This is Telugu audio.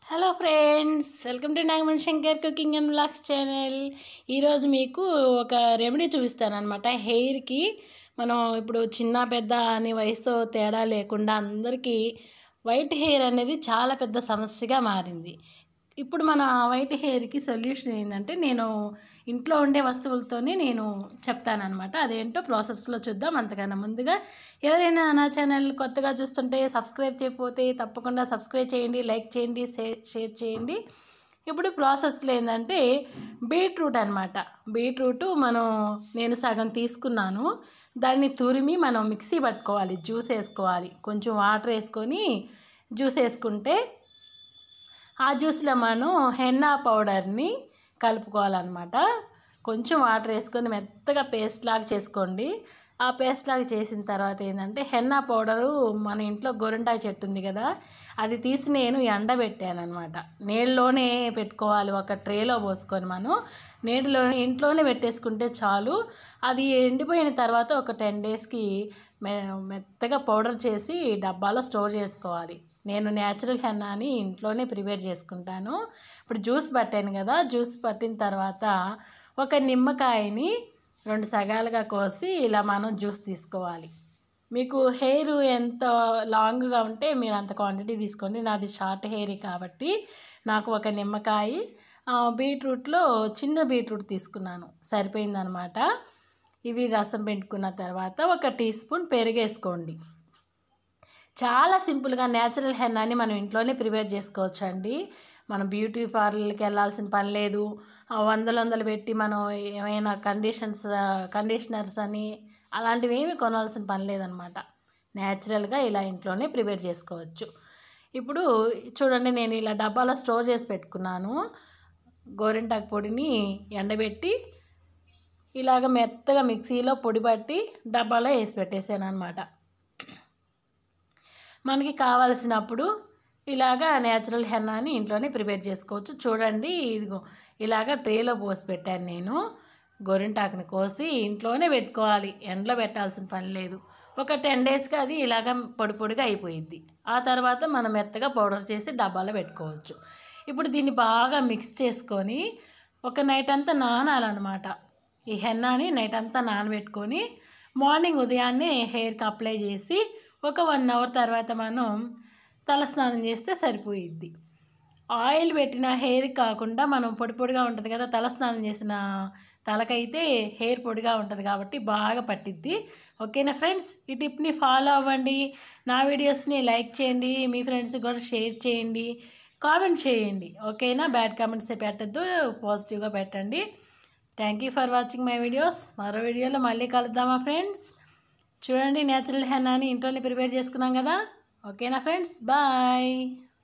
hello friends welcome to Nagamani Shankar cooking and blogs channel ఈరోజు మీకు ఒక రెమెడీ చూపిస్తాను అనమాట హెయిర్కి మనం ఇప్పుడు చిన్న పెద్ద అనే వయసుతో తేడా లేకుండా అందరికీ వైట్ హెయిర్ అనేది చాలా పెద్ద సమస్యగా మారింది ఇప్పుడు మన వైట్ హెయిర్కి సొల్యూషన్ ఏంటంటే నేను ఇంట్లో ఉండే వస్తువులతోనే నేను చెప్తానమాట అదేంటో ప్రాసెస్లో చూద్దాం అంతకన్నా ముందుగా ఎవరైనా నా ఛానల్ కొత్తగా చూస్తుంటే సబ్స్క్రైబ్ చేయకపోతే తప్పకుండా సబ్స్క్రైబ్ చేయండి లైక్ చేయండి షేర్ షేర్ చేయండి ఇప్పుడు ప్రాసెస్లో ఏంటంటే బీట్రూట్ అనమాట బీట్రూట్ మనం నేను సగం తీసుకున్నాను దాన్ని తురిమి మనం మిక్సీ పట్టుకోవాలి జ్యూస్ వేసుకోవాలి కొంచెం వాటర్ వేసుకొని జ్యూస్ వేసుకుంటే ఆ జ్యూస్లో మనం హెన్నా పౌడర్ని కలుపుకోవాలన్నమాట కొంచెం వాటర్ వేసుకొని మెత్తగా పేస్ట్ లాగా చేసుకోండి ఆ పేస్ట్ లాగా చేసిన తర్వాత ఏంటంటే హెన్నా పౌడరు మన ఇంట్లో గోరింటాకు చెట్టు ఉంది కదా అది తీసి నేను ఎండబెట్టాను అనమాట నీళ్ళలోనే పెట్టుకోవాలి ఒక ట్రేలో పోసుకొని మనం నీటిలో ఇంట్లోనే పెట్టేసుకుంటే చాలు అది ఎండిపోయిన తర్వాత ఒక టెన్ డేస్కి మె మెత్తగా పౌడర్ చేసి డబ్బాలో స్టోర్ చేసుకోవాలి నేను న్యాచురల్ హెన్నాని ఇంట్లోనే ప్రిపేర్ చేసుకుంటాను ఇప్పుడు జ్యూస్ పట్టాను కదా జ్యూస్ పట్టిన తర్వాత ఒక నిమ్మకాయని రెండు సగాలుగా కోసి ఇలా మనం జ్యూస్ తీసుకోవాలి మీకు హెయిర్ ఎంత లాంగ్గా ఉంటే మీరు అంత క్వాంటిటీ తీసుకోండి నాది షార్ట్ హెయిర్ కాబట్టి నాకు ఒక నిమ్మకాయ బీట్రూట్లో చిన్న బీట్రూట్ తీసుకున్నాను సరిపోయిందనమాట ఇవి రసం పెట్టుకున్న తర్వాత ఒక టీ స్పూన్ పెరుగేసుకోండి చాలా సింపుల్గా న్యాచురల్ హెన్నాని మనం ఇంట్లోనే ప్రిపేర్ చేసుకోవచ్చు అండి మనం బ్యూటీ పార్లర్కి వెళ్ళాల్సిన పని లేదు వందలు వందలు పెట్టి మనం ఏమైనా కండిషన్స్ కండిషనర్స్ అని అలాంటివి ఏమి కొనాల్సిన పని లేదనమాట న్యాచురల్గా ఇలా ఇంట్లోనే ప్రిపేర్ చేసుకోవచ్చు ఇప్పుడు చూడండి నేను ఇలా డబ్బాలో స్టోర్ చేసి పెట్టుకున్నాను గోరింటాకు పొడిని ఎండబెట్టి ఇలాగ మెత్తగా మిక్సీలో పొడి పట్టి డబ్బాలో వేసి పెట్టేసాను అనమాట మనకి కావలసినప్పుడు ఇలాగా న్యాచురల్ హెన్నాని ఇంట్లోనే ప్రిపేర్ చేసుకోవచ్చు చూడండి ఇదిగో ఇలాగ ట్రేలో పోసి పెట్టాను నేను గోరింటాకుని కోసి ఇంట్లోనే పెట్టుకోవాలి ఎండలో పెట్టాల్సిన పని లేదు ఒక టెన్ డేస్కి అది ఇలాగ పొడి పొడిగా అయిపోయిద్ది ఆ తర్వాత మనం మెత్తగా పౌడర్ చేసి డబ్బాలో పెట్టుకోవచ్చు ఇప్పుడు దీన్ని బాగా మిక్స్ చేసుకొని ఒక నైట్ అంతా నానాలన్నమాట ఈ హెన్నాని నైట్ అంతా నానబెట్టుకొని మార్నింగ్ ఉదయాన్నే హెయిర్కి అప్లై చేసి ఒక వన్ అవర్ తర్వాత మనం తలస్నానం చేస్తే సరిపోయిద్ది ఆయిల్ పెట్టిన హెయిర్ కాకుండా మనం పొడి పొడిగా ఉంటుంది కదా తలస్నానం చేసిన తలకైతే హెయిర్ పొడిగా ఉంటుంది కాబట్టి బాగా పట్టిద్ది ఓకేనా ఫ్రెండ్స్ ఈ టిప్ని ఫాలో అవ్వండి నా వీడియోస్ని లైక్ చేయండి మీ ఫ్రెండ్స్కి కూడా షేర్ చేయండి కామెంట్ చేయండి ఓకేనా బ్యాడ్ కామెంట్స్ పెట్టద్దు పాజిటివ్గా పెట్టండి thank you for watching my videos మరో వీడియోలో మళ్ళీ కలుద్దామా ఫ్రెండ్స్ చూడండి న్యాచురల్ హెన్నాని ఇంట్లోనే ప్రిపేర్ చేసుకున్నాం కదా ఓకేనా ఫ్రెండ్స్ బాయ్